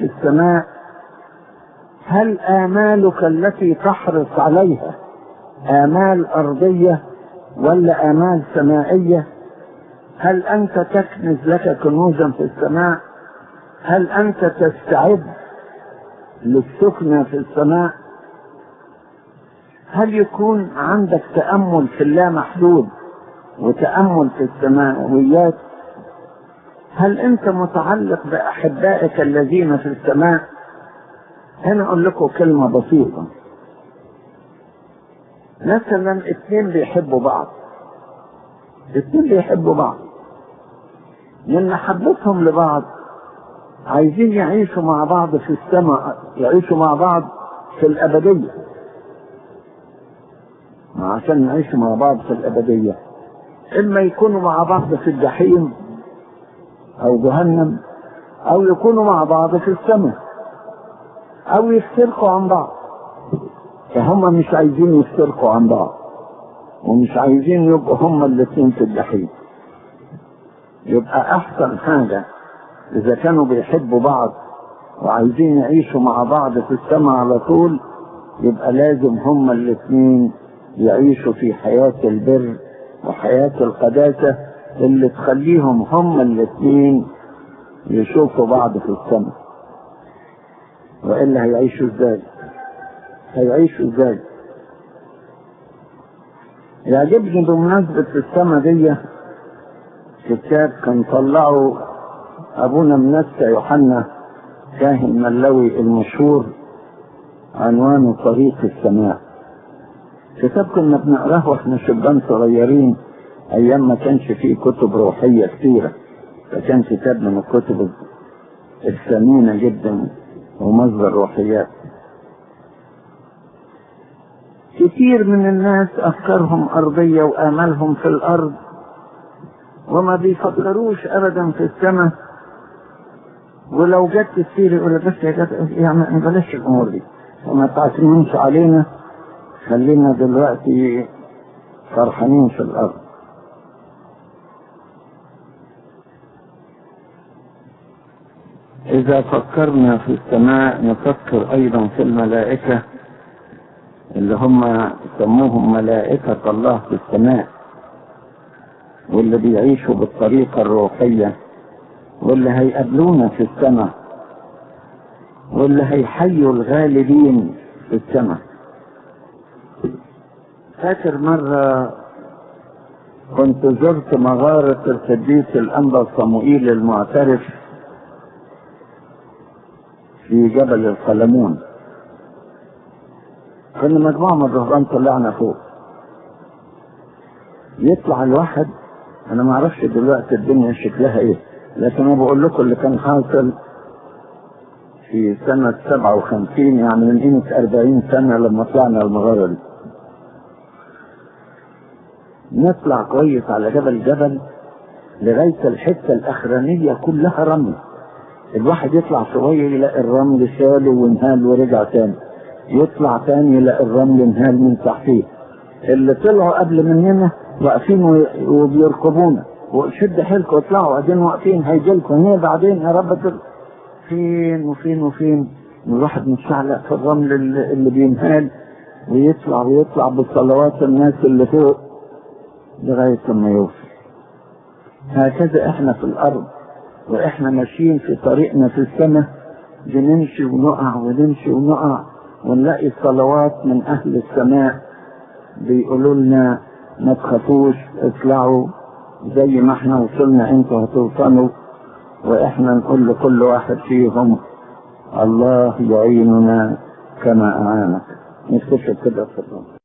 في السماء هل آمالك التي تحرص عليها آمال أرضية ولا آمال سمائية هل أنت تكنز لك كنوزا في السماء هل أنت تستعد للسكنة في السماء هل يكون عندك تأمل في اللامحدود وتأمل في السماويات هل أنت متعلق بأحبائك الذين في السماء هنا أقول لكم كلمة بسيطة مثلا اثنين بيحبوا بعض اثنين بيحبوا بعض من محبتهم لبعض عايزين يعيشوا مع بعض في السماء يعيشوا مع بعض في الأبدية عشان يعيشوا مع بعض في الأبدية إما يكونوا مع بعض في الجحيم أو جهنم أو يكونوا مع بعض في السماء أو يفترقوا عن بعض فهم مش عايزين يفترقوا عن بعض ومش عايزين يبقوا هما الاثنين في الجحيم يبقى أحسن حاجة إذا كانوا بيحبوا بعض وعايزين يعيشوا مع بعض في السماء على طول يبقى لازم هما الاثنين يعيشوا في حياة البر وحياة القداسة اللي تخليهم هما الاثنين يشوفوا بعض في السماء وإلا هيعيشوا ازاي هيعيشوا ازاي يعجبني بمناسبة السماء دي كتاب كان طلعوا أبونا منسى يوحنا كاهن ملوي المشهور عنوانه طريق السماء كتاب كنا بنقراه واحنا شبان صغيرين ايام ما كانش فيه كتب روحية كتيرة فكان كتاب من الكتب الثمينة جدا ومصدر روحيات كتير من الناس افكارهم ارضية وامالهم في الارض وما بيفكروش ابدا في السماء ولو جت كتير يقول بس يا جت يعني بلاش الامور دي وما تعتمدش علينا خلينا دلوقتي فرحانين في الارض اذا فكرنا في السماء نفكر ايضا في الملائكة اللي هم سموهم ملائكة الله في السماء واللي بيعيشوا بالطريقة الروحية واللي هيقابلونا في السماء واللي هيحيوا الغالبين في السماء فاكر مرة كنت زرت مغارة القديس الأنبا صموئيل المعترف في جبل القلمون كنا مجموعة من الرهبان طلعنا فوق يطلع الواحد انا ما اعرفش دلوقتي الدنيا شكلها ايه لكن انا بقول لكم اللي كان حاصل في سنة 57 يعني من قيمة 40 سنة لما طلعنا المغارة دي نطلع كويس على جبل جبل لغاية الحتة الأخرانية كلها رمل الواحد يطلع شوية يلاقي الرمل شاله وانهال ورجع تاني يطلع تاني يلاقي الرمل انهال من تحتيه اللي طلعوا قبل مننا واقفين وبيركبونا وشد حيلكم اطلعوا قاعدين واقفين هيجيلكم هنا بعدين يا رب تل... فين وفين وفين الواحد متشعلق في الرمل اللي, اللي بينهال ويطلع ويطلع بصلوات الناس اللي فوق لغاية لما يوصل هكذا احنا في الارض واحنا ماشيين في طريقنا في السماء بنمشي ونقع ونمشي ونقع ونلاقي صلوات من اهل السماء بيقولوا لنا ما تخافوش اطلعوا زي ما احنا وصلنا انتوا هتوصلوا واحنا نقول لكل واحد فيهم الله يعيننا كما اعانك نكتشف كده في الرب